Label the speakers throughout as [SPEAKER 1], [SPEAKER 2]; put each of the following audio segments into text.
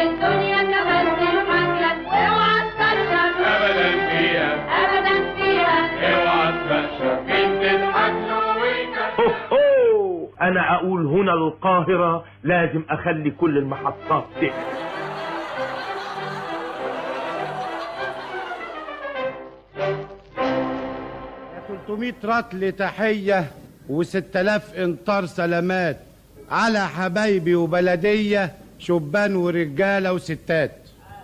[SPEAKER 1] الدنيا كمان تضحك لك واوعى تكشر
[SPEAKER 2] ابدا فيها
[SPEAKER 1] ابدا فيها
[SPEAKER 2] اوعى تكشف مين تضحك له ويكشف
[SPEAKER 3] هو انا اقول هنا القاهرة لازم اخلي كل المحطات تقفل
[SPEAKER 4] يا 300 رطل تحية و6000 انطار سلامات على حبايبي وبلدية شبان ورجالة وستات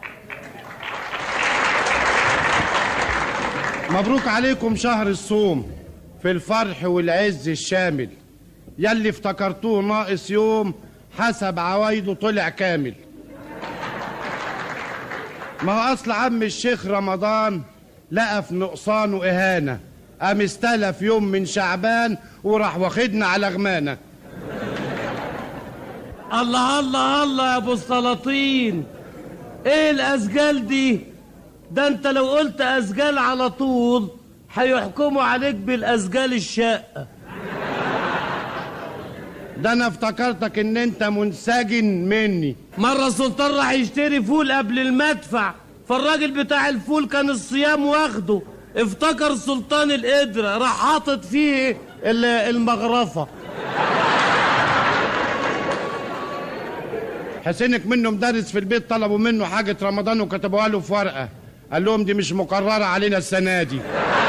[SPEAKER 4] مبروك عليكم شهر الصوم في الفرح والعز الشامل يلي افتكرتوه ناقص يوم حسب عوايده طلع كامل ما هو اصل عم الشيخ رمضان لقى في نقصانه اهانه قام استلف يوم من شعبان وراح واخدنا على غمانه
[SPEAKER 5] الله الله الله يا ابو السلاطين ايه الاسجال دي ده انت لو قلت اسجال على طول هيحكموا عليك بالاسجال الشقه
[SPEAKER 4] ده انا افتكرتك ان انت منسجن مني
[SPEAKER 5] مرة سلطان راح يشتري فول قبل المدفع فالراجل بتاع الفول كان الصيام واخده افتكر سلطان القدرة راح حاطط فيه ال- المغرفة
[SPEAKER 4] حسينك منه مدرس في البيت طلبوا منه حاجة رمضان وكتبوها له في ورقة قال لهم دي مش مقررة علينا السنة دي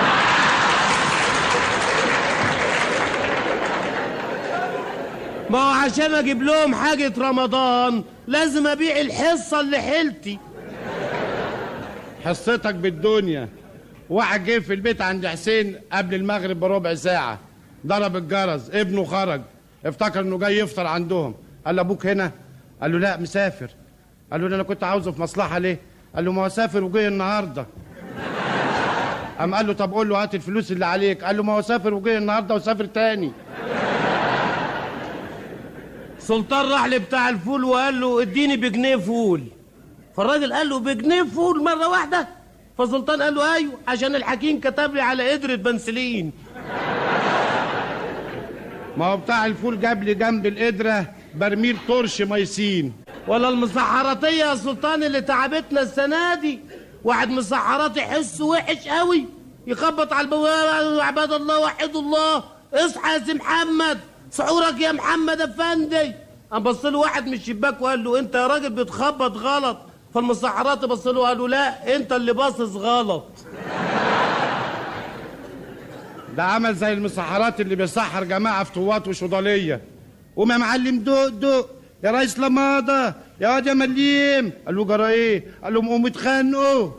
[SPEAKER 5] ما هو عشان اجيب لهم حاجة رمضان لازم ابيع الحصة اللي حيلتي
[SPEAKER 4] حصتك بالدنيا واحد جه في البيت عند حسين قبل المغرب بربع ساعة ضرب الجرس ابنه خرج افتكر انه جاي يفطر عندهم قال له ابوك هنا قال له لا مسافر قال له ده انا كنت عاوزه في مصلحة ليه قال له ما هو سافر وجه النهارده قام قال له طب قول له هات الفلوس اللي عليك قال له ما هو سافر وجه النهارده وسافر تاني
[SPEAKER 5] سلطان راح لبتاع الفول وقال له اديني بجنيه فول فالراجل قال له بجنيه فول مرة واحدة فسلطان قال له ايوه عشان الحكيم كتب لي على قدرة بنسلين
[SPEAKER 4] ما هو بتاع الفول جاب لي جنب القدرة برميل طرش ميسين
[SPEAKER 5] ولا المسحراتية يا سلطان اللي تعبتنا السنة دي واحد مسحرات يحس وحش قوي يخبط على البوابة يا عباد الله وحد الله اصحى يا سي محمد سحورك يا محمد افندي قام بص له واحد من الشباك وقال له انت يا راجل بتخبط غلط فالمسحرات بص له قالوا لا انت اللي باصص غلط
[SPEAKER 4] ده عمل زي المسحرات اللي بيسحر جماعة فطوات وشضالية قوم يا معلم دوق دوق يا ريس لماضة يا واد يا مليم قال له جرى ايه قال لهم قوموا اتخانقوا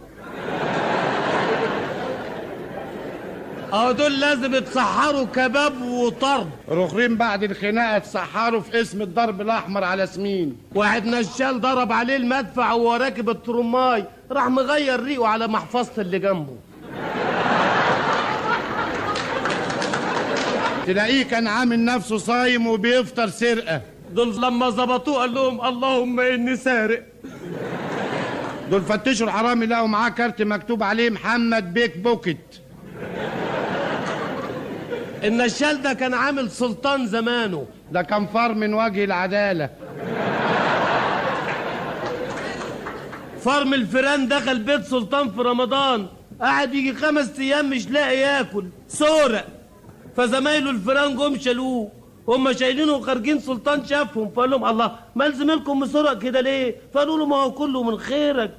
[SPEAKER 5] اه دول لازم يتسحروا كباب وطرب
[SPEAKER 4] رخرين بعد الخناقة اتسحروا في اسم الضرب الأحمر على سمين
[SPEAKER 5] واحد نشال ضرب عليه المدفع وهو راكب الترماي راح مغير ريقه على محفظة اللي جنبه
[SPEAKER 4] تلاقيه كان عامل نفسه صايم وبيفطر سرقة
[SPEAKER 5] دول لما ظبطوه قال لهم اللهم اني سارق
[SPEAKER 4] دول فتشوا الحرامي لقوا معاه كارت مكتوب عليه محمد بيك بوكيت
[SPEAKER 5] النشال ده كان عامل سلطان زمانه
[SPEAKER 4] ده كان فار من وجه العدالة
[SPEAKER 5] فرم الفيران دخل بيت سلطان في رمضان قعد يجي خمس ايام مش لاقي ياكل سورق فزمايله الفيران جم شالوه هم شايلينه وخارجين سلطان شافهم فقال لهم الله مال زميلكم مسرق كده ليه؟ فقالوا له ما هو كله من خيرك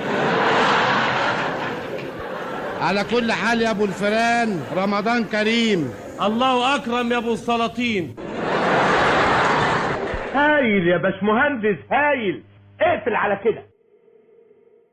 [SPEAKER 4] على كل حال يا ابو الفيران رمضان كريم
[SPEAKER 5] الله اكرم يا ابو السلاطين
[SPEAKER 3] هايل يا باشمهندس هايل اقفل على كده